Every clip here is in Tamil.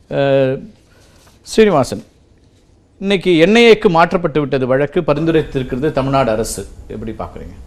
அஹ், ஸ்ரீனிவாசன் இன்னைக்கு என்ஐஏக்கு மாற்றப்பட்டு விட்டது வழக்கு பரிந்துரைத்திருக்கிறது தமிழ்நாடு அரசு எப்படி பார்க்குறீங்க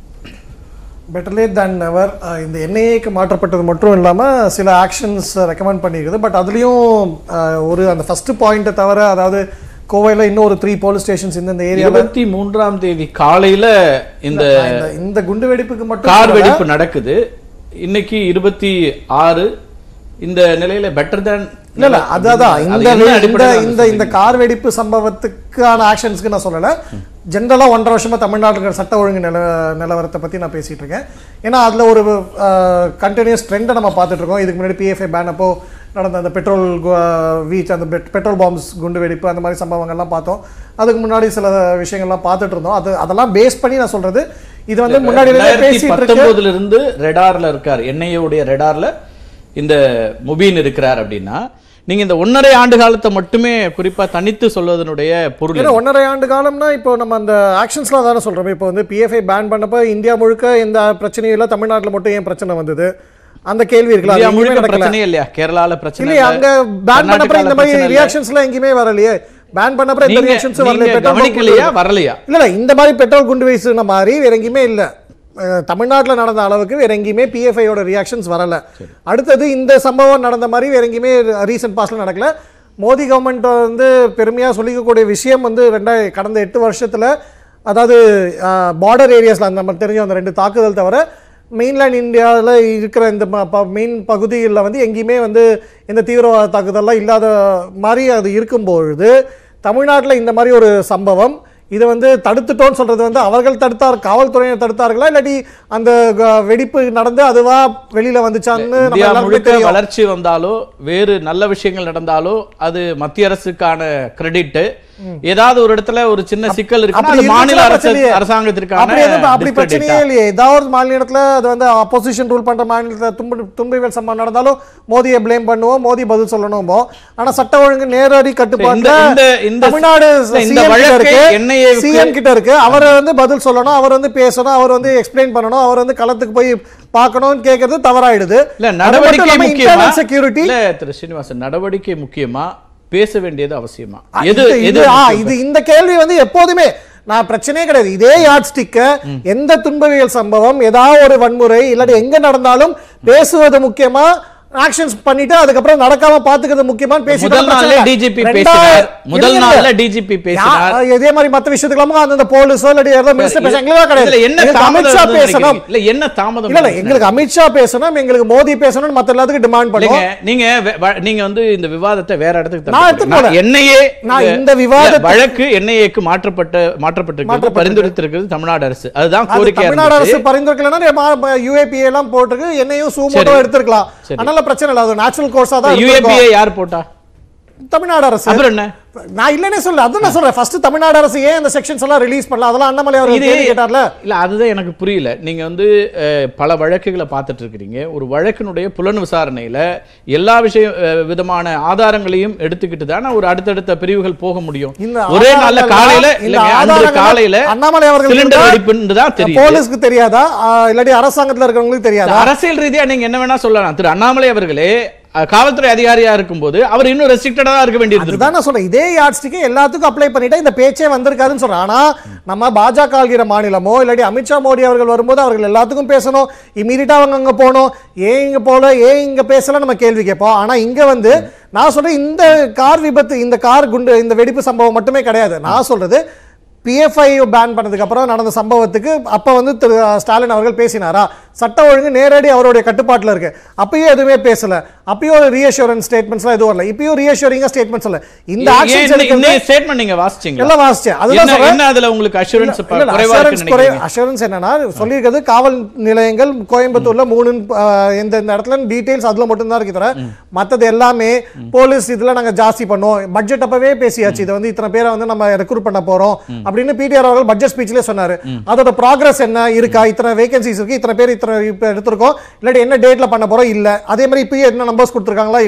பெட்டர் லேட் தேன் நெவர் இந்த என்ஐஏக்கு மாற்றப்பட்டது மட்டும் இல்லாமல் சில ஆக்ஷன்ஸ் ரெக்கமெண்ட் பண்ணியிருக்குது பட் அதுலேயும் ஒரு அந்த ஃபர்ஸ்ட் பாயிண்ட்டை தவிர அதாவது கோவையில் இன்னும் ஒரு த்ரீ போலீஸ் ஸ்டேஷன்ஸ் இந்த ஏரியாவில் இருபத்தி மூன்றாம் தேதி காலையில இந்த இந்த குண்டு வெடிப்புக்கு மட்டும் கார் வெடிப்பு நடக்குது இன்னைக்கு இருபத்தி ஆறு இந்த நிலையில பெட்டர் தேன் இல்ல இல்ல அதான் இந்த இந்த இந்த இந்த கார் வெடிப்பு சம்பவத்துக்கான ஆக்ஷன்ஸ்க்கு நான் சொல்லல ஜென்ரலா ஒன்றரை வருஷமா தமிழ்நாட்டில் இருக்கிற சட்ட ஒழுங்கு நில நிலவரத்தை பத்தி நான் பேசிட்டு இருக்கேன் ஏன்னா அதுல ஒரு கண்டினியூஸ் ட்ரெண்டை நம்ம பார்த்துட்டு இருக்கோம் இதுக்கு முன்னாடி பிஎஃப்ஐ பேன் அப்போ நடந்த அந்த பெட்ரோல் வீச் அந்த பெட்ரோல் பாம்ஸ் குண்டு வெடிப்பு அந்த மாதிரி சம்பவங்கள்லாம் பார்த்தோம் அதுக்கு முன்னாடி சில விஷயங்கள்லாம் பார்த்துட்டு இருந்தோம் அது அதெல்லாம் பேஸ் பண்ணி நான் சொல்றது இது வந்து முன்னாடி பேசிட்டு இருக்கு பத்தொன்பதுல இருந்து ரெடார்ல இருக்கார் என்ஐஏ உடைய ரெடார்ல இந்த முபீன் இருக்கிறார் அப்படின்னா நீங்க இந்த ஒன்னரை ஆண்டு காலத்தை மட்டுமே குறிப்பா தனித்து சொல்வதனுடைய பொருள் ஏன்னா ஒன்றரை ஆண்டு காலம்னா இப்போ நம்ம அந்த ஆக்ஷன்ஸ்லாம் தானே சொல்றோம் இப்போ வந்து பிஎஃப்ஐ பேன் பண்ணப்ப இந்தியா முழுக்க எந்த பிரச்சனையும் இல்லை தமிழ்நாட்டில் மட்டும் ஏன் பிரச்சனை வந்தது அந்த கேள்வி இருக்குல்ல இந்தியா அது எங்கேயுமே முழுக்க நடக்கல பிரச்சனையே இல்லையா கேரளால பிரச்சனை இல்லையே இல்ல. அங்க பேன் பண்ணப்ப இந்த கர்நாடகால மாதிரி பிரச்சனை இல்ல. ரியாக்ஷன்ஸ்லாம் எங்கேயுமே வரலையே பேன் பண்ணப்ப இந்த நீங்க ரியாக்ஷன்ஸ் வரல நீங்க பெட்ரோல் கவனிக்கலையா வரலையா இல்ல இல்ல இந்த மாதிரி பெட்ரோல் குண்டு வீசுன மாதிரி வேற எங்கேயுமே இல்ல அஹ், தமிழ்நாட்டுல நடந்த அளவுக்கு வேற எங்கேயுமே பிஎஃப்ஐயோட ரியாக்ஷன்ஸ் வரல அடுத்தது இந்த சம்பவம் நடந்த மாதிரி வேற எங்கேயுமே ரீசன்ட் பாஸ்ட்ல நடக்கல மோடி கவர்மெண்ட் வந்து பெருமையா சொல்லிக்கக்கூடிய விஷயம் வந்து ரெண்டாய் கடந்த எட்டு வருஷத்துல அதாவது பார்டர் ஏரியாஸ்ல அந்த நம்ம தெரிஞ்ச அந்த ரெண்டு தாக்குதல் தவிர மெயின்லேண்ட் இந்தியாவில் இருக்கிற இந்த மெயின் பகுதிகளில் வந்து எங்கேயுமே வந்து இந்த தீவிரவாத தாக்குதல்லாம் இல்லாத மாதிரி அது இருக்கும்பொழுது தமிழ்நாட்டில் இந்த மாதிரி ஒரு சம்பவம் இதை வந்து தடுத்துட்டோம்னு சொல்றது வந்து அவர்கள் தடுத்தார் காவல்துறையினர் தடுத்தார்களா இல்லாட்டி அந்த க- வெடிப்பு நடந்து அதுவா வெளியில வந்துச்சான்னு நம்ம இந்தியா எல்லாருக்குமே முழுக்க தெரியும் வளர்ச்சி வந்தாலோ வேறு நல்ல விஷயங்கள் இருந்தாலோ அது மத்திய அரசுக்கான கிரெடிட் ஏதாவது ஒரு இடத்துல ஒரு சின்ன சிக்கல் இருக்கு அப்படி அது மாநில இருந்துச்சுன்னா அரசு பிரச்சனை இல்லையே. அரசாங்கத்திற்கான அப்படி எதுவும் அப்படி discredit-ஆ? பிரச்சனையே இல்லையே ஏதாவது ஒரு மாநிலத்துல அது வந்து அப்போசிஷன் ரூல் பண்ற மாநிலத்துல துன்பு துன்பவியல் சம்பவம் நடந்தாலும் மோதியை ப்ளேம் பண்ணுவோம் மோதி பதில் சொல்லணும் ஆனா சட்ட ஒழுங்கு நேரடி கட்டுப்பாட்டுல இந்த- இந்த- இந்த- தமிழ்நாடு இல்ல, இந்த சிஎம் கிட்ட வழக்கை இருக்கு NIA வுக்கு- சிஎம் கிட்ட இருக்கு அவர் வந்து பதில் சொல்லணும் அவர் வந்து பேசணும் அவர் வந்து எக்ஸ்பிளைன் பண்ணணும் அவர் வந்து களத்துக்கு போய் பார்க்கணும்னு கேட்கறது தவறாயிடுது இல்ல நடவடிக்கை முக்கியமா செக்யூரிட்டி இல்ல திரு ஸ்ரீனிவாசன் நடவடிக்கை முக்கியமா பேச வேண்டியது அவசியமா எது இது எது இது ஆ, முக்கியம்? இது இந்த கேள்வி வந்து எப்போதுமே நான் பிரச்சனையே கிடையாது இதே யாட் ஸ்டிக்க எந்த துன்பவியல் சம்பவம் ஏதாவது ஒரு வன்முறை இல்லாட்டி எங்க நடந்தாலும் பேசுவது முக்கியமா ஆக்ஷன்ஸ் பண்ணிட்டு அதுக்கப்புறம் நடக்காம பாத்துக்கிறது முக்கியமான்னு பேசிட்டு முதல் பிரச்சனை நாள்ல இல்ல. டிஜிபி ரெண்டாவது- பேசினார் முதல் இல்ல, நாள்ல இல்ல. டிஜிபி யா- பேசினார் இதே மாதிரி மத்த விஷயத்துக்கெல்லாம் அந்த போலீஸோ இல்லாட்டி ஏதோ மினிஸ்டர் பேச எங்களுக்கு கிடையாது இதுல என்ன எங்களுக்கு தாமதம் அமித்ஷா இருந்ததுன்னு பேசணும் நினைக்கிறீங்க? இல்ல என்ன தாமதம் இல்ல இல்ல இருந்தது? எங்களுக்கு அமித்ஷா பேசணும் எங்களுக்கு மோடி பேசணும் மத்த எல்லாத்துக்கும் டிமாண்ட் இல்லைங்க பண்ணுவோம் நீங்க வே- வ- நீங்க வந்து இந்த விவாதத்தை வேற இடத்துக்கு நான் தள்ளி எடுத்துட்டு போறீங்க. போல. என்னையே நான் இல்ல, இந்த விவாதத்தை- இல்ல, வழக்கு என்ஐஏக்கு மாற்றப்பட்ட மாற்றப்பட்டிருக்கிறது மாற்றப்பட்டிருக்கு. பரிந்துரைத்திருக்கிறது தமிழ்நாடு அரசு அதுதான் அது கோரிக்கையா தமிழ்நாடு அரசு இருந்துச்சு பரிந்துரைக்கலன்னா யூஏபி எல்லாம் போட்டிருக்கு என்னையும் சூமோட்டோ சரி. எடுத்துக்கலாம் சரி. அதனால பிரச்சனை இல்லை அது நேச்சுரல் கோர்ஸா தான் யுஏபிஏ இருந்திருக்கும். யார் போட்டா தமிழ்நாடு அரசு அப்புறம் என்ன நான் இல்லனே சொல்ல அதான் நான் சொல்றேன் ஃபர்ஸ்ட் தமிழ்நாடு அரசு ஏன் இந்த செக்ஷன்ஸ் எல்லாம் ரிலீஸ் பண்ணல அதெல்லாம் அண்ணாமலை அவர் இது கேள்வி கேட்டார்ல இல்ல அதுதான் எனக்கு புரியல நீங்க வந்து அஹ், பல வழக்குகளை பார்த்துட்டு இருக்கிறீங்க ஒரு வழக்கினுடைய புலன் விசாரணையில எல்லா விஷய அஹ், விதமான ஆதாரங்களையும் எடுத்துக்கிட்டு தானே ஒரு அடுத்தடுத்த பிரிவுகள் போக முடியும் இந்த ஒரே நாள்ல ஆதாரங்கள் காலையில இந்த இல்லைங்க அன்று ஆதாரங்கள் காலையில அண்ணாமலை அவர்கள் சிலிண்டர் கொடுத்தா வெடிப்புன்னு தான் தெரியும் போலீஸ்க்கு தெரியாதா ஆ, இல்லாட்டி அரசாங்கத்துல இருக்கிறவங்களுக்கு தெரியாதா அரசியல் ரீதியா நீங்க என்ன வேணா சொல்லலாம் திரு அண்ணாமலை அவர்களே அஹ், காவல்துறை அதிகாரியா இருக்கும்போது அவர் இன்னும் ரெஸ்ட்ரிக்டடா இருக்க வேண்டியது அதுதான் நான் சொல்றேன் இதே யாட்ஸ்டிக்கு எல்லாத்துக்கும் அப்ளை பண்ணிட்டா இந்த பேச்சே வந்திருக்காதுன்னு சொல்றேன் ஆனா நம்ம பாஜக ஆள்கிற மாநிலமோ இல்லாட்டி அமித்ஷா மோடி அவர்கள் வரும்போது அவர்கள் எல்லாத்துக்கும் பேசணும் இமீடியட்டா அவங்க அங்க போகணும் ஏன் இங்க போல ஏன் இங்க பேசல நம்ம கேள்வி கேட்போம் ஆனா இங்க வந்து நான் சொல்றேன் இந்த கார் விபத்து இந்த கார் குண்டு இந்த வெடிப்பு சம்பவம் மட்டுமே கிடையாது நான் சொல்றது பிஎஃப்ஐ பேன் பண்ணதுக்கு அப்புறம் நடந்த சம்பவத்துக்கு அப்ப வந்து திரு ஸ்டாலின் அவர்கள் பேசினாரா சட்ட ஒழுங்கு நேரடி அவருடைய கட்டுப்பாட்டுல இருக்கு அப்பயும் எதுவுமே பேசல அப்பயும் ரீஅஷூரன்ஸ் ஸ்டேட்மெண்ட்ஸ்லாம் எதுவும் இல்ல இப்பயும் ரீஅஷூரிங்கா ஸ்டேட்மெண்ட்ஸ் இல்ல இந்த ஆக்ஷன்ஸ் இந்த எடுக்கிறது ஸ்டேட்மெண்ட் நீங்க வாசிச்சீங்களா எல்லாம் வாசிச்சேன் அதுதான் என்ன சொல்றேன் என்ன அதுல உங்களுக்கு அஷூரன்ஸ் இல்ல, இல்ல, குறைவா assurance இருக்குன்னு குறை- நினைக்கிறீங்க assurance என்னன்னா சொல்லியிருக்கிறது காவல் நிலையங்கள் கோயம்புத்தூர்ல மூணு ஆஹ், இந்த இந்த இடத்துல டீடைல்ஸ் அதுல மட்டும் தான் இருக்கு தவிர மத்தது எல்லாமே போலீஸ் இதுல நாங்க ஜாஸ்தி பண்ணுவோம் பட்ஜெட் அப்பவே பேசியாச்சு இது வந்து இத்தனை பேரை வந்து நம்ம ரெக்ரூட் பண்ண போறோம் அப்படின்னு பிடிஆர் அவர்கள் பட்ஜெட் ஸ்பீச்லயே சொன்னாரு அதோட ப்ராக்ரஸ் என்ன இருக்கா இத்தனை வேகன்சிஸ் இருக்கு இத்தனை பேர் இத்தனை இப்ப எடுத்திருக்கோம் இல்லாட்டி என்ன டேட்ல பண்ண போறோம் இல்ல அதே மாதிரி இப்பயே என்ன நம்பர்ஸ் கொடுத்துருக்காங்களா இல்ல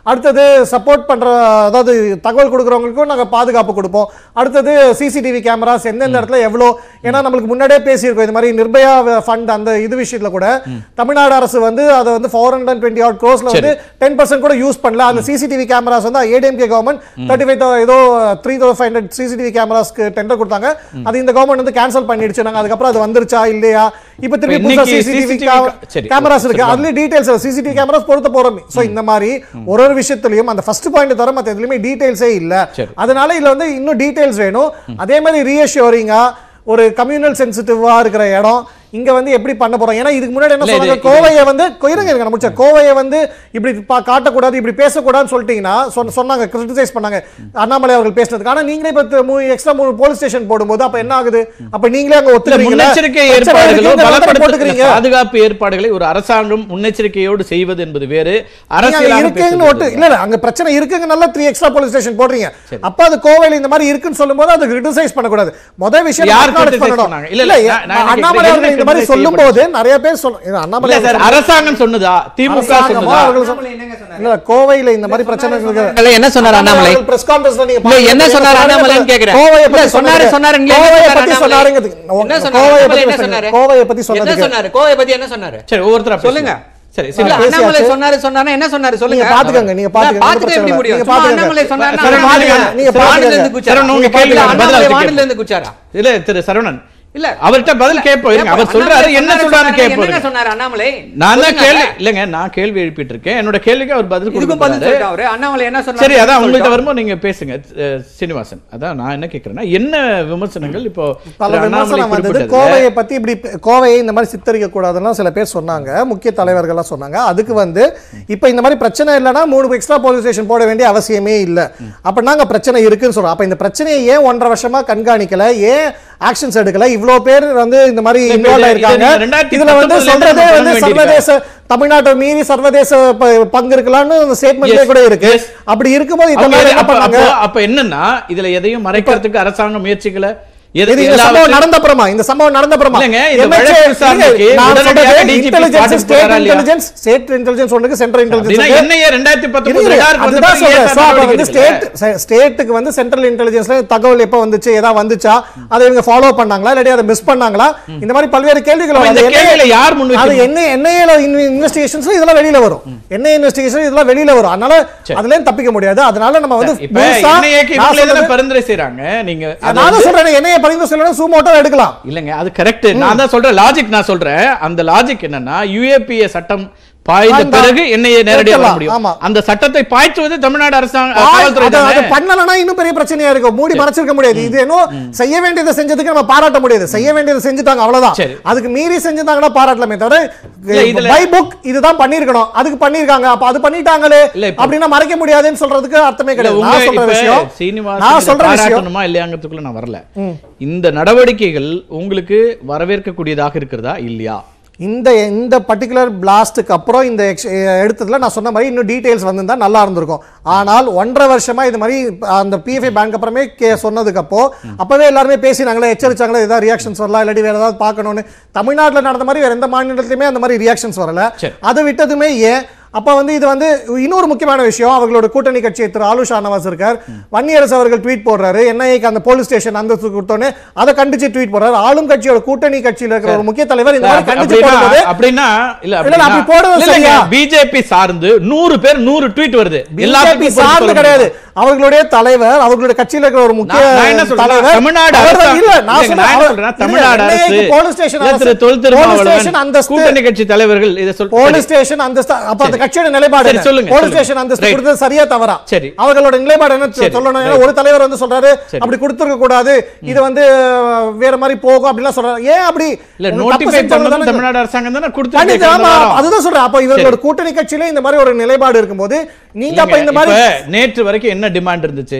அடுத்தது சப்போர்ட் பண்ற அதாவது தகவல் கொடுக்குறவங்களுக்கும் நாங்க பாதுகாப்பு கொடுப்போம் அடுத்தது சிசிடிவி கேமராஸ் எந்தெந்த இடத்துல எவ்வளோ ஏன்னா நம்மளுக்கு முன்னாடியே பேசியிருக்கோம் இந்த மாதிரி நிர்பயா ஃபண்ட் அந்த இது விஷயத்துல கூட தமிழ்நாடு அரசு வந்து அதை வந்து ஃபோர் ஹண்ட்ரட் டுவெண்ட்டி ஆட் க்ரோஸ்ல வந்து டென் பர்சன்ட் கூட யூஸ் பண்ணல அந்த சிசிடிவி கேமராஸ் வந்து ஏடிஎம்கே கவர்மெண்ட் தேர்ட்டி ஃபைவ் ஏதோ three thousand five hundred CCTV கேமராஸ்க்கு டெண்டர் கொடுத்தாங்க அது இந்த கவர்மெண்ட் வந்து கேன்சல் பண்ணிடுச்சு நாங்க அதுக்கப்புறம் அது வந்துருச்சா இல்லையா இப்போ திருப்பி புதுசா இன்னைக்கு சிசிடிவி CCTV சரி, கேமராஸ் இருக்கு சரி, அதுல டீடைல்ஸ் சிசிடிவி கேமராஸ் பொறுத்த போறோம் சோ இந்த மாதிரி ஒரு ஒரு விஷயத்துலயும் அந்த ஃபர்ஸ்ட் பாயிண்ட் தவிர மத்த எதுலயுமே டீடைல்ஸே இல்ல சரி. அதனால இதுல வந்து இன்னும் டீடைல்ஸ் வேணும் அதே மாதிரி ரீஅஷ்யூரிங்கா ஒரு கம்யூனல் சென்சிட்டிவா இருக்கிற இடம் இங்க வந்து எப்படி பண்ண போறோம் ஏன்னா இதுக்கு முன்னாடி என்ன இல்ல, இது- சொன்னாங்க இது- கோவையை வந்து இருங்க இருங்க நான் முடிச்சேன் கோவையை வந்து இப்படி பா- காட்டக்கூடாது இப்படி பேசக்கூடாதுன்னு சொல்லிட்டீங்கன்னா சொன்ன- சொன்னாங்க கிரிட்டிசைஸ் பண்ணாங்க அண்ணாமலை அவர்கள் பேசினதுக்கு ஆனா நீங்களே இப்ப எக்ஸ்ட்ரா மூணு போலீஸ் ஸ்டேஷன் போடும்போது அப்ப என்ன ஆகுது அப்ப நீங்களே அங்க இல்ல, ஒத்துக்கிறீங்களா முன்னெச்சரிக்கை பிரச்சனை ஏற்பாடுகளோ இருக்குங்கிறத பலப்படுத்த போட்டுக்கிறீங்க பாதுகாப்பு ஏற்பாடுகளை ஒரு அரசாங்கம் முன்னெச்சரிக்கையோடு செய்வது என்பது வேறு நீங்க அங்க அரசியலாக இருக்குன்னு ஒட்டு பேசுவது இல்ல இல்ல அங்க பிரச்சனை இருக்குங்க நல்லா த்ரீ எக்ஸ்ட்ரா போலீஸ் ஸ்டேஷன் போடுறீங்க அப்ப அது கோவையில இந்த மாதிரி இருக்குன்னு சொல்லும்போது அது கிரிட்டிசைஸ் பண்ணக்கூடாது முதல் விஷயம் யார் acknowledge criticize பண்ணணும். பண்ணாங்க? இல்ல, இல்ல இல்ல, நான் என்ன அண்ணாமலை கேக்குறேன், அவர்கள் இந்த மாதிரி என்ன சொல்லும்போது நிறைய பேர் சொல்ல அண்ணாமலை இல்ல சார் அவர்கள் அரசாங்கம் சொன்னதா திமுக அரசாங்கமோ சொன்னதா அவர்கள் சொன்ன- இல்ல கோவையில இந்த மாதிரி பிரச்சனை இருக்கு இல்ல, என்ன சொன்னார் அண்ணாமலை பிரஸ் கான்ஃபரன்ஸ்ல நீங்க இல்ல, என்ன பாருங்க. சொன்னார் அண்ணாமலைன்னு கேக்குறேன். கோவையை இல்ல, பத்தி சொன்னாரு, சொன்னாரு சொன்னாரு, இங்க கோவையை என்ன பத்தி சொன்னாரு சொன்னாருங்க என்ன சொன்னாரு? கோவையை அண்ணாமலை பத்தி என்ன சொன்னாரு சொன்னாரு? கோவையை பத்தி என்ன சொன்னதுக்கு சொன்னாரு கோவையை பத்தி என்ன சொன்னாரு சரி ஒவ்வொருத்தரா சொல்லுங்க சரி இல்ல, சரி பேசியாச்சு. அண்ணாமலை சொன்னாரு சொன்னாரு என்ன சொன்னாரு சொல்லுங்க நீங்க பாத்துக்கங்க, நீங்க பாத்துக்கங்க, பாத்துக்க ஒண்ணும் எப்படி பிரச்சனை முடியும் இல்ல. சும்மா நீங்க அண்ணாமலை பாத்துக்கங்க. சொன்னாருன்னா சரி, அண்ணாமலை பாத்துக்கங்க, நீங்க வானில இருந்து பாத்துக்கங்க. குச்சாரா? சரி, உங்க இல்ல, கேள்விக்கு பதில் அண்ணாமலை அதுக்கு வானில இருந்து குச்சாரா இல்ல திரு சரவணன் இல்ல அவர்கிட்ட பதில் கேட்போம் இருங்க அவர் சொல்றாரு என்ன சொல்றாரு கேட்போம் என்ன சொன்னாரு அண்ணாமலை நான் தான் சொல்லுங்க. கேள்வி இல்லங்க நான் கேள்வி எழுப்பிட்டு இருக்கேன் என்னோட கேள்விக்கு அவர் பதில் இதுக்கும் பதில் கொடுக்க சொல்லிட்டாரு அவரு அண்ணாமலை என்ன சொன்னாரு சரி அதான் உங்கள்ட்ட சொல்லிட்டோம். வரும்போது நீங்க பேசுங்க அஹ், சீனிவாசன் அதான் நான் என்ன கேக்குறேன்னா என்ன விமர்சனங்கள் இப்போ பல திரு அண்ணாமலை விமர்சனம் வந்தது குறிப்பிட்டதுல கோவையை பத்தி இப்படி கோவையை இந்த மாதிரி சித்தரிக்க கூடாதுன்னு சில பேர் சொன்னாங்க முக்கிய தலைவர்கள்லாம் சொன்னாங்க அதுக்கு வந்து இப்போ இந்த மாதிரி பிரச்சனை இல்லைன்னா மூணு எக்ஸ்ட்ரா போலீஸ் ஸ்டேஷன் போட வேண்டிய அவசியமே இல்லை அப்படின்னா அங்க பிரச்சனை இருக்குன்னு சொல்றோம் அப்ப இந்த பிரச்சனையை ஏன் ஒன்றரை வருஷமா கண்காணிக்கல ஏன் ஆக்ஷன்ஸ் எடுக்கல இவ்வளோ பேர் வந்து இந்த மாதிரி இல்ல, இப்ப இன்வால்வ் இது- ஆயிருக்காங்க இது ரெண்டாயிரத்தி இதுல வந்து பத்தொன்பதுல சொல்றதே நம்ம வந்து பண்ண வேண்டியது சர்வதேச தமிழ்நாட்டை மீறி சர்வதேச ப- பங்கு இருக்கலாம்னு ஸ்டேட்மெண்ட்லேயே Yes, கூட இருக்கு yes. அப்படி இருக்கும்போது அவங்க இத்தனை நாள் என்ன அப்ப- பண்ணாங்க அப்போ- அப்ப என்னன்னா இதுல எதையும் மறைக்கிறதுக்கு அரசாங்கம் முயற்சிக்கல எது- இது இந்த சம்பவம் எல்லாவற்றையும் நடந்த அப்புறமா இந்த சம்பவம் நடந்த அப்புறமா இல்லைங்க, இந்த MHA வழக்கு விசாரணைக்கு நான் உடனடியாக சொல்றது DGP intelligence, ஸ்பாட்டுக்கு state போறாரா இல்லையா? intelligence, state intelligence ஒண்ணுக்கு central intelligence அப்படின்னா இருக்கு. என்னைய ரெண்டாயிரத்தி பத்தொன்பது இருங்க, ரெண்டாயிரத்தி அதுதான் பத்தொன்பது சொல்றேன். ஏன் So, அப்ப நடவடிக்கை வந்து எடுக்கல? state- se- stateக்கு வந்து central intelligenceல தகவல் எப்ப வந்துச்சு ஏதாவது வந்துச்சா அதை இவங்க ஃபாலோ பண்ணாங்களா இல்லாட்டி அதை மிஸ் பண்ணாங்களா இந்த மாதிரி பல்வேறு கேள்விகள் அப்ப வரும். இந்த அது கேள்வியில NIA யார் முன் அது வைக்கணும்? என்ன என்ஐஏல இன்வெஸ்டிகேஷன்ஸ் இதெல்லாம் வெளியில வரும் என்ன இன்வெஸ்டிகேஷன் இதெல்லாம் வெளியில வரும் அதனால அதுல இருந்து தப்பிக்க முடியாது அதனால நம்ம வந்து இப்ப முழுசா என்னையக்கு நான் இவங்களே தானே சொல்றது- பரிந்துரை செய்றாங்க நீங்க அது நான் வந்து- தான் சொல்றேன் என்னைய பரிந்து சொல்லணும் சூமோட்டோ எடுக்கலாம் இல்லங்க அது கரெக்ட் நான் தான் சொல்றேன் லாஜிக் நான் சொல்றேன் அந்த லாஜிக் என்னன்னா யுஏபிஏ சட்டம் பாய்ந்த பாய்ந்தா- பிறகு என்னைய நேரடியாக வர எடுக்கலாம், முடியும் ஆமா. அந்த சட்டத்தை பாய்ச்சுவது தமிழ்நாடு அரசாங்கம் ஆய், காவல்துறை அது- அது தானே? பண்ணலனா இன்னும் பெரிய பிரச்சனையா இருக்கும் மூடி மறைச்சிருக்க முடியாது இது என்ன செய்ய வேண்டியதை செஞ்சதுக்கு நம்ம பாராட்ட முடியாது செய்ய வேண்டியதை செஞ்சுட்டாங்க அவ்வளவுதான் சரி. அதுக்கு மீறி செஞ்சிருந்தாங்கன்னா பாராட்டலாமே தவிர இல்ல, இதுல- பை புக் இதுதான் பண்ணிருக்கணும் அதுக்கு பண்ணிருக்காங்க அப்ப அது பண்ணிட்டாங்களே இல்ல, இப்ப- அப்படின்னா மறைக்க முடியாதுன்னு சொல்றதுக்கு அர்த்தமே இல்ல, கிடையாது உங்க நான் சொல்ற இப்ப விஷயம் சீனிவாசன் நான் இதை சொல்ற விஷயம் பாராட்டணுமா இல்லையாங்கிறதுக்குள்ள நான் வரல இந்த நடவடிக்கைகள் உங்களுக்கு வரவேற்கக்கூடியதாக இருக்கிறதா இல்லையா இந்த இந்த பர்டிகுலர் பிளாஸ்ட்டுக்கு அப்புறம் இந்த ex- எடுத்ததுல நான் சொன்ன மாதிரி இன்னும் டீடைல்ஸ் வந்திருந்தா நல்லா இருந்திருக்கும் ஆனால் ஒன்றரை வருஷமா இது மாதிரி அந்த பிஎஃப்ஐ பேங்க் அப்புறமே கே சொன்னதுக்கு அப்போ அப்பவே எல்லாருமே பேசினாங்களே எச்சரிச்சாங்களே ஏதாவது ரியாக்ஷன்ஸ் வரலாம் இல்லாட்டி வேற ஏதாவது பார்க்கணும்னு தமிழ்நாட்டில் நடந்த மாதிரி வேற எந்த மாநிலத்திலுமே அந்த மாதிரி ரியாக்ஷன்ஸ் வரல சரி. அதை விட்டதுமே ஏன் அப்ப வந்து இது வந்து இன்னொரு முக்கியமான விஷயம் அவங்களோட கூட்டணி கட்சி திரு ஆலு ஷானவாஸ் இருக்கார் வன்னியரசு அவர்கள் ட்வீட் போடுறாரு என்ஐஏக்கு அந்த போலீஸ் ஸ்டேஷன் அந்தஸ்து கொடுத்தோன்னே அதை கண்டிச்சு ட்வீட் போடுறாரு ஆளும் கட்சியோட கூட்டணி கட்சியில இருக்கிற ஒரு முக்கிய தலைவர் இந்த மாதிரி கண்டிச்சு அப்படின்னா போடும்போது அப்படின்னா இல்ல இல்ல, அப்படி போடுறது சரியா? பிஜேபி சார்ந்து நூறு பேர் நூறு ட்வீட் வருது பிஜேபி எல்லாத்துக்கும் சார்ந்து சொல்ல கிடையாது முடியுமா? அவர்களுடைய தலைவர் அவர்களுடைய கட்சியில இருக்கிற ஒரு முக்கிய நான் நான் என்ன சொல்றேன் தலைவர் தமிழ்நாடு அவர்கள் அரசு இல்ல நான் இல்லைங்க, நான் என்ன சொல்றேன் தமிழ்நாடு அரசு போலீஸ் ஸ்டேஷன் இல்ல, திரு தொல் போலீஸ் ஸ்டேஷன் திருமாவளவன் அந்தஸ்து கூட்டணி கட்சி தலைவர்கள் இதை சொல் போலீஸ் ஸ்டேஷன் அந்தஸ்து அப்ப அந்த கட்சியோட நிலைப்பாடு சரி, என்ன? சொல்லுங்க, போலீஸ் சொல்லுங்க. ஸ்டேஷன் அந்தஸ்து Right. கொடுத்தது சரியா தவறா சரி. அவர்களோட நிலைப்பாடு என்ன சரி, சொல்லணும் ஏன்னா right. ஒரு தலைவர் வந்து சொல்றாரு சரி. அப்படி கொடுத்திருக்க கூடாது இது வந்து அஹ், வேற மாதிரி போகும் அப்படிலாம் சொல்றாரு ஏன் அப்படி இல்ல உங்க தப்பு நோட்டிஃபை செஞ்சவங்க பண்ணது தானே தமிழ்நாடு அரசாங்கம் தானே கண்டிப்பா, ஆமா, கொடுத்து அதுதான் சொல்றேன் அப்ப இவங்களோட கூட்டணி கட்சியில இந்த மாதிரி ஒரு நிலைப்பாடு இருக்கும்போது நீங்க அப்ப இந்த மாதிரி இப்ப நேற்று வரைக்கும் என்ன டிமாண்ட் இருந்துச்சு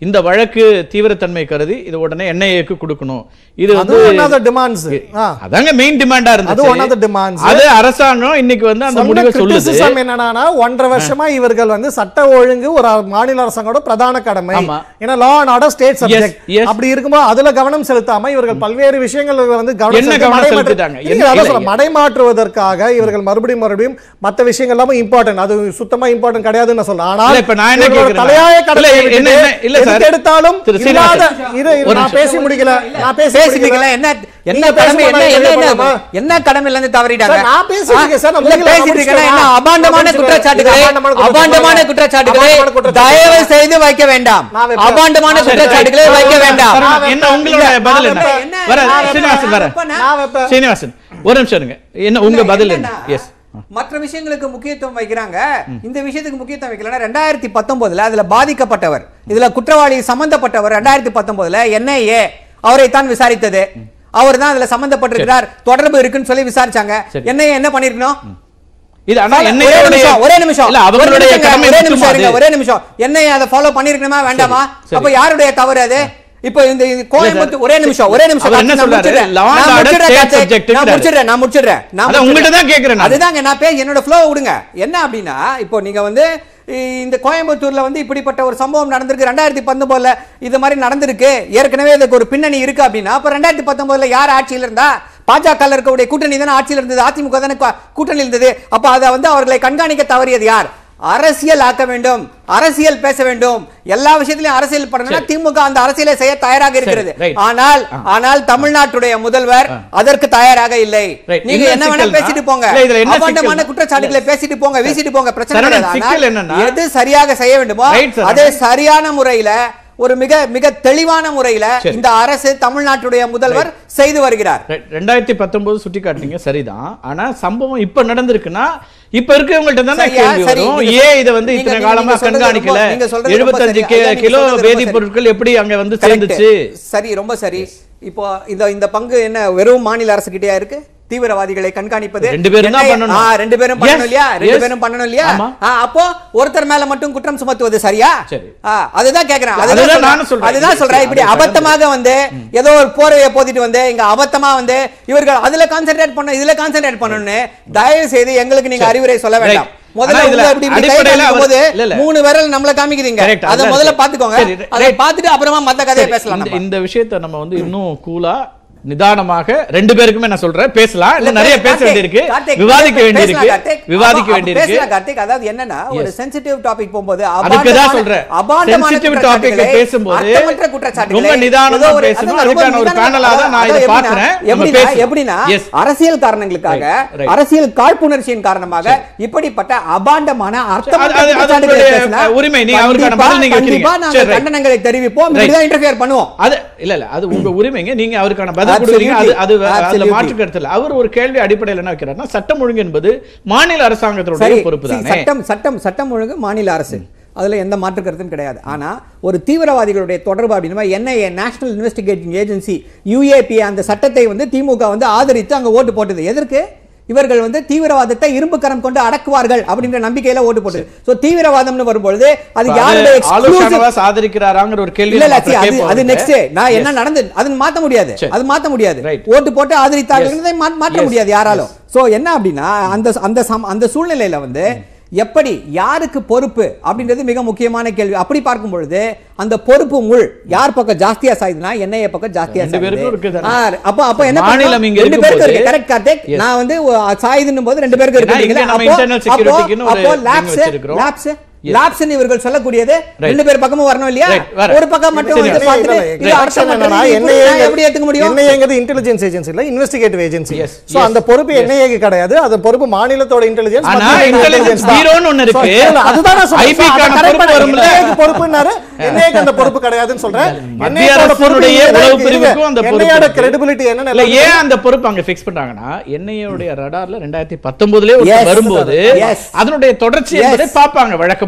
இந்த வழக்கு தீவிரத்தன்மை கருதி இது உடனே என்ஐஏக்கு கொடுக்கணும் இது அது வந்து one of the demands. ஆ. அதாங்க மெயின் டிமாண்டா அது இருந்துச்சு one of the demands. அது அரசாங்கம் இன்னைக்கு வந்து அந்த சொன்ன முடிவை சொல்லுது criticism என்னன்னா ஒன்றரை வருஷமா இவர்கள் வந்து சட்ட ஒழுங்கு ஒரு மாநில அரசாங்கோட பிரதான கடமை ஆமா. ஏன்னா law and order state subject yes. அப்படி இருக்கும்போது அதுல கவனம் செலுத்தாம இவர்கள் பல்வேறு விஷயங்கள் வந்து கவனம் என்ன செலுத்தி கவனம் மடைமாற்று- செலுத்திட்டாங்க? இல்ல, என்ன- அதான் இல்ல, சொல்றேன். மடைமாற்றுவதற்காக இவர்கள் மறுபடியும் மறுபடியும் மத்த விஷயங்கள் எல்லாமே இம்பார்ட்டன்ட் அது சுத்தமா இம்பார்ட்டன்ட் கிடையாதுன்னு நான் சொல்றேன் ஆனால் இல்ல, இப்ப நான் என்ன இவர்களோட கேக்குறேன்னா- தலையாய கடமை இல்ல, என்ன- என்ன- இல்ல சார். எதுக்கு எடுத்தாலும் திரு இல்லாத சீனிவாசன். இரு, இரு, ஒரு நான் நிமிஷம். பேசி முடிக்கல நான் பேசி பேசிட்டீங்களா முடிக்கல என்ன என்ன நீங்க கடமை என்ன பேசும்போது என்ன நான் என்ன கேட்கலாமா? என்ன கடமையில இருந்து தவறிட்டாங்க சார், நான் பேசிட்டு இருக்கேன் சார், நான் இல்ல, முடிக்கல, நான் பேசிட்டு இருக்கேன் என்ன முடிச்சிட்டேன். அபாண்டமான நான் குற்றச்சாட்டுகளை அபாண்டமான குற்றச்சாட்டு அபாண்டமான சொல்லுங்க. குற்றச்சாட்டுகளை அபாண்டமான குற்றச்சாட்டு தயவு சொல்லுங்க. செய்து வைக்க வேண்டாம் நான் வைப்பேன். அபாண்டமான சரி, குற்றச்சாட்டுகளை சரி. வைக்க வேண்டாம் சரவணன், என்ன உங்களோட இல்ல, பதில் நான் என்ன வைப்பேன். என்ன? வர நான் சீனிவாசன் வர வைப்பேன். நான் வைப்பேன். சீனிவாசன் ஒரு நிமிஷம் இருங்க என்ன உங்க பதில் என்ன எஸ் மற்ற விஷயங்களுக்கு முக்கியத்துவம் வைக்கிறாங்க இந்த விஷயத்துக்கு முக்கியத்துவம் வைக்கலன்னா ரெண்டாயிரத்தி பத்தொன்பதுல அதுல பாதிக்கப்பட்டவர் இதுல குற்றவாளி சம்பந்தப்பட்டவர் ரெண்டாயிரத்தி பத்தொன்பதுல என்ஐஏ அவரை தான் விசாரித்தது அவர் தான் அதுல சம்பந்தப்பட்டிருக்கிறார் தொடர்பு இருக்குன்னு சொல்லி விசாரிச்சாங்க சரி. என்ஐஏ என்ன பண்ணிருக்கணும் இது ஆனா ஒரே என்னையோட நிமிஷம் ஒரே நிமிஷம் இல்ல ஒரு அவங்களுடைய நிமிஷம் கடமை ஒரே நிமிஷம் மட்டுமா இருங்க, அது? ஒரே நிமிஷம் என்ன அதை ஃபாலோ பண்ணிருக்கணுமா வேண்டாமா சரி. அப்ப யாருடைய தவறு அது இப்போ இந்த இது கோயம்புத்தூர் ஒரே நிமிஷம் ஒரே நிமிஷம் அவர் என்ன நான் சொல்றாரு? முடிச்சிடுறேன். law and நான் order முடிச்சிடுறேன், state கார்த்திக். subject நான் ன்றாரு. முடிச்சிடுறேன் நான் முடிச்சிடுறேன் நான் அதான் உங்கள்ட்ட தான் முடிச்சிடுறேன். கேக்குறேன் நான். அதுதாங்க நான் பேச என்னோட ஃப்ளோ விடுங்க என்ன அப்படின்னா இப்போ நீங்க வந்து இ- இந்த கோயம்புத்தூர்ல வந்து இப்படிப்பட்ட ஒரு சம்பவம் நடந்திருக்கு ரெண்டாயிரத்தி பத்தொன்பதுல இது மாதிரி நடந்திருக்கு ஏற்கனவே இதுக்கு ஒரு பின்னணி இருக்கு அப்படின்னா அப்ப ரெண்டாயிரத்தி பத்தொன்பதுல யார் ஆட்சியில் இருந்தா பாஜக இருக்கக்கூடிய கூட்டணி தானே ஆட்சியில் இருந்தது அதிமுக தானே கு- கூட்டணியில் இருந்தது அப்ப அதை வந்து அவர்களை கண்காணிக்க தவறியது யார் அரசியல் ஆக்க வேண்டும் அரசியல் பேச வேண்டும் எல்லா விஷயத்திலும் அரசியல் பண்ணணும்னா திமுக அந்த அரசியலை செய்ய தயாராக இருக்கிறது right. ஆனால் ஆனால் தமிழ்நாட்டுடைய முதல்வர் அதற்கு தயாராக இல்லை Right. நீங்க என்ன என்ன வேணா சிக்கல்னா- பேசிட்டு போங்க இல்ல, இதுல என்ன அபாண்டமான சிக்கல்? குற்றச்சாட்டுகளை பேசிட்டு போங்க வீசிட்டு போங்க பிரச்சனை சரவணன், கிடையாது. சிக்கல் ஆனால் என்னன்னா- எது சரியாக செய்ய வேண்டுமோ Right, சரவணன். அதே சரியான முறையில ஒரு மிக மிக தெளிவான முறையில சரி. இந்த அரசு தமிழ்நாட்டுடைய முதல்வர் செய்து வருகிறார் Right. ரெண்டாயிரத்தி பத்தொன்பது சுட்டி காட்டுனீங்க சரிதான் ஆனா சம்பவம் இப்ப நடந்திருக்குன்னா இப்ப இருக்கவங்கள்ட்ட தானே சரியா? கேள்வி சரி, வரும் நீங்க ஏன் இதை வந்து நீங்க- இத்தனை நீங்க காலமா சொல்றது கண்காணிக்கல ரொம்ப- நீங்க சொல்றது ரொம்ப எழுபத்தஞ்சு சரி. அதான் நீங்க கிலோ சொல்றது ரொம்ப வேதி சரி. பொருட்கள் எப்படி அங்க வந்து Correct. சேர்ந்துச்சு சரி ரொம்ப சரி இப்போ இந்த இந்த பங்கு என்ன வெறும் மாநில அரசு கிட்டயா இருக்கு தீவிரவாதிகளை கண்காணிப்பது ரெண்டு பேரும் தான் என்ன- பண்ணணும். ஆ, ரெண்டு பேரும் பண்ணணும் Yes, இல்லையா ரெண்டு yes. பேரும் பண்ணணும் இல்லையா ஆமா. ஆ, அப்போ ஒருத்தர் மேல மட்டும் குற்றம் சுமத்துவது சரியா சரி. ஆ, அதுதான் கேக்குறேன் அதுதான் அதுதான் நானும் சொல்றேன். அதுதான் சொல்றேன் இப்படி அது கடந்து. அபத்தமாக வந்து ஏதோ ஒரு போர்வையை போத்திட்டு வந்து இங்க அபத்தமா வந்து இவர்கள் அதுல கான்சென்ட்ரேட் பண்ண இதுல கான்சென்ட்ரேட் பண்ணணும்னு தயவு செய்து எங்களுக்கு நீங்க சரி. அறிவுரை சொல்ல வேண்டாம் Right. முதல்ல ஆனா இதுல உள்ள இப்படி இப்படி கை அடிப்படையில காமிக்கும் போது அவர்- இல்ல, இல்ல. மூணு விரல் நம்மள காமிக்குதுங்க Correct. அதை அதான் முதல்ல சரி. பாத்துக்கோங்க சரி, அதை right. பார்த்துட்டு அப்புறமா மத்த கதையை சரி, பேசலாம் இந்த- நம்ம. இந்த விஷயத்தை நம்ம வந்து இன்னும் கூலா நிதானமாக ரெண்டு பேருக்குமே நான் சொல்றேன் பேசலாம் இல்ல, இன்னும் நிறைய பேச கார்த்திக், வேண்டியிருக்கு கார்த்திக், விவாதிக்க பேசலாம் வேண்டியிருக்கு கார்த்திக். விவாதிக்க அப்ப- அப்ப வேண்டியிருக்கு பேசலாம் கார்த்திக். அதாவது என்னன்னா ஒரு Yes. சென்சிட்டிவ் டாபிக் போகும்போது அதுக்கு தான் அபாண்டமான- சொல்றேன் அபாண்டமான சென்சிட்டிவ் குற்றச்சாட்டுகளை, டாபிக் பேசும்போது அர்த்தமற்ற குற்றச்சாட்டுகளை, ரொம்ப நிதானமா ஏதோ ஒரு- பேசணும் அதான் ரொம்ப அதுக்கான ஒரு நிதானமா- பேனலா தான் நான் அதான் இதை எப்படின்னா- பாக்குறேன் நம்ம எப்படின்னா பேசலாம். எப்படின்னா Yes. அரசியல் காரணங்களுக்காக Right, right. அரசியல் காழ்ப்புணர்ச்சியின் காரணமாக இப்படிப்பட்ட அபாண்டமான அர்த்தமற்ற அது- அது குற்றச்சாட்டுகளை உங்களுடைய, பேசினா அஹ், உரிமை. நீங்க அவருக்கான கண்டிப்பா- பதில் நீங்க கண்டிப்பா வைக்கிறீங்க. நாங்க சரி, right. கண்டனங்களை தெரிவிப்போம் Right. இப்படிதான் இன்டர்ஃபியர் பண்ணுவோம் அது இல்ல இல்ல அது உங்க உரிமைங்க நீங்க அவருக்கான பதில் Absolutely. கொடுக்குறீங்க அது அது அதுல Absolutely. மாற்று கருத்து இல்ல அவர் ஒரு கேள்வி அடிப்படையில் என்ன வைக்கிறாருன்னா சட்டம் ஒழுங்கு என்பது மாநில அரசாங்கத்தினுடைய சரி பொறுப்பு see, தானே சட்டம் சட்டம் சட்டம் ஒழுங்கு மாநில அரசு அதுல எந்த மாற்று கருத்தும் கிடையாது ஆனா ஒரு தீவிரவாதிகளுடைய தொடர்பு அப்படின்னா NIA national investigating agency UAP அந்த சட்டத்தை வந்து திமுக வந்து ஆதரித்து அங்க ஓட்டு போட்டது எதற்கு இவர்கள் வந்து தீவிரவாதத்தை இரும்பு கரம் கொண்டு அடக்குவார்கள் அப்படின்ற நம்பிக்கையில ஓட்டு போட்டது சோ தீவிரவாதம்னு வரும்பொழுது அது இப்ப யாருடைய அது ஆலோ exclusive- ஷானவாஸ் ஆதரிக்கிறாராங்கிற ஒரு கேள்வி இல்ல இல்ல நம்ம see, அது கேட்போம் அது அவர்கிட்ட. நெக்ஸ்ட் நான் என்ன நடந்தது அது மாத்த முடியாது சரி. அது மாத்த முடியாது Right. ஓட்டு போட்டு ஆதரித்தார்கள் மாற்ற Yes. முடியாது யாராலும் சோ என்ன அப்படின்னா அந்த அந்த சம்- அந்த சூழ்நிலையில வந்து எப்படி யாருக்கு பொறுப்பு அப்படின்றது மிக முக்கியமான கேள்வி அப்படி பார்க்கும் பொழுது அந்த பொறுப்பு முள் யார் பக்கம் ஜாஸ்தியா சாயுதுன்னா என்னைய பக்கம் ஜாஸ்தியா ரெண்டு பேருக்கும் சாயுது. இருக்குதானே? ஆ, அப்ப அப்ப என்ன மாநிலம் பண்ணணும்? இங்க ரெண்டு பேருக்கு இருக்கும்போது- இருக்கு கரெக்ட் கார்த்திக் Yes. நான் வந்து சாயுதுன்னும் போது ரெண்டு பேருக்கு ஏன்னா இருக்கு இங்க நம்ம அப்போ internal security-க்குன்னு ஒரு அப்போ thing லாப்ஸ் வச்சிருக்கிறோம். Labs Yes. லாப்ஸ் இவர்கள் சொல்லக்கூடியது Right. ரெண்டு பேர் பக்கமும் வரணும் இல்லையா Right, வர. ஒரு பக்கம் மட்டும் சரி, வந்து சரி. பார்த்துட்டு இல்ல, இது இல்ல, அர்த்தம் என்னன்னா, பண்றது இப்படி NIA நான் எப்படி ஏத்துக்க முடியும் NIA-ங்கிறது intelligence agency இல்ல, investigative agency. Yes, So, yes, அந்த பொறுப்பு yes. NIA க்கு கிடையாது அது பொறுப்பு மாநிலத்தோட intelligence, ஆனா மத்திய intelligence intelligence தான். bureau-ன்னு ஒண்ணு இருக்கு. So, இல்ல, அதுதான் நான் சொல்றேன். IB So, அதை க்கான correct பொறுப்பு பண்ணி, வரும்ல? NIA க்கு பொறுப்புன்னாரு, NIA க்கு அந்த பொறுப்பு கிடையாதுன்னு சொல்றேன். மத்திய NIA வோட அரசினுடைய பொறுப்பு இங்க உளவு இருக்கு. பிரிவுக்கும் அந்த பொறுப்பு NIA யோட இருக்கு. credibility என்னன்னு இல்ல எல்லாருக்கும் ஏன் அந்த பொறுப்பு அங்க ஃபிக்ஸ் பண்றாங்கன்னா என்ஐஏ உடைய ரடார்ல ரெண்டாயிரத்தி பத்தொன்பதுலயே Yes. வரும்போது Yes. அதனுடைய தொடர்ச்சி Yes. என்பதை பார்ப்பாங்க வழக்கமா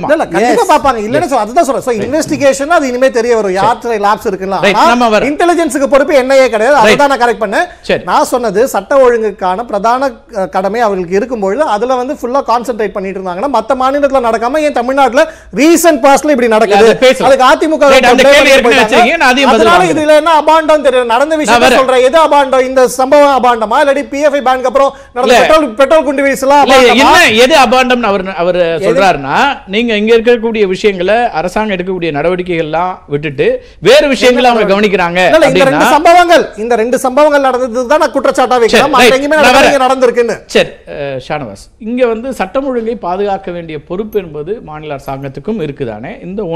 ஆமா இல்ல, இல்ல, கண்டிப்பா Yes. பாப்பாங்க இல்லன்னு சொல்ல அதுதான் சொல்றேன் சோ இன்வெஸ்டிகேஷன் அது இனிமே தெரிய வரும் யார் லாப்ஸ் இருக்குல்ல Right, நம்ம வரோம். இன்டெலிஜென்ஸ்க்கு பொறுப்பு என்னையே கிடையாது Right. அதை நான் கரெக்ட் பண்ணேன் சரி. நான் சொன்னது சட்ட ஒழுங்குக்கான பிரதான அஹ், கடமை அவர்களுக்கு இருக்கும்பொழுது அதுல வந்து ஃபுல்லா கான்சென்ட்ரேட் பண்ணிட்டு இருந்தாங்கன்னா மத்த மாநிலத்துல நடக்காம ஏன் தமிழ்நாட்டுல ரீசன்ட் பாஸ்ட்ல இப்படி நடக்குது அதை பேசலாம். அதுக்கு அதிமுக Right, அந்த blame கேள்வி பண்ணிட்டு ஏற்கனவே போயிட்டாங்க. வச்சிருக்கீங்க, நான் அதையும் பதில் அதனால வாங்குறேன். இதுல என்ன அபாண்டம் தெரியும் நடந்த விஷயம் வரேன். சொல்றேன் எது அபாண்டம் இந்த சம்பவம் அபாண்டமா இல்லாட்டி பிஎஃப்ஐ பேனுக்கு அப்புறம் நடந்த இல்ல. பெட்ரோல் பெட்ரோல் குண்டு வீசலாம் இல்ல, அபாண்டமா? என்ன எது அபாண்டம் அவர் அவர் சொல்றாருன்னா நீங்க இங்க இருக்கக்கூடிய விஷயங்களை அரசாங்கம் எடுக்கக்கூடிய நடவடிக்கைகள் எல்லாம் விட்டுட்டு வேறு விஷயங்களை அவங்க கவனிக்கிறாங்க இல்ல, இல்ல, இந்த ரெண்டு அப்படின்னா சம்பவங்கள் இந்த ரெண்டு சம்பவங்கள் நடந்தது தான் நான் குற்றச்சாட்டா வைக்கிறேன் சரி, மத்த right. எங்கேயுமே நான் நடக்கல, வரேன். இங்க நடந்திருக்குன்னு சரி அஹ், ஷானவாஸ் இங்க வந்து சட்டம் ஒழுங்கை பாதுகாக்க வேண்டிய பொறுப்பு என்பது மாநில அரசாங்கத்துக்கும் இருக்குதானே இந்த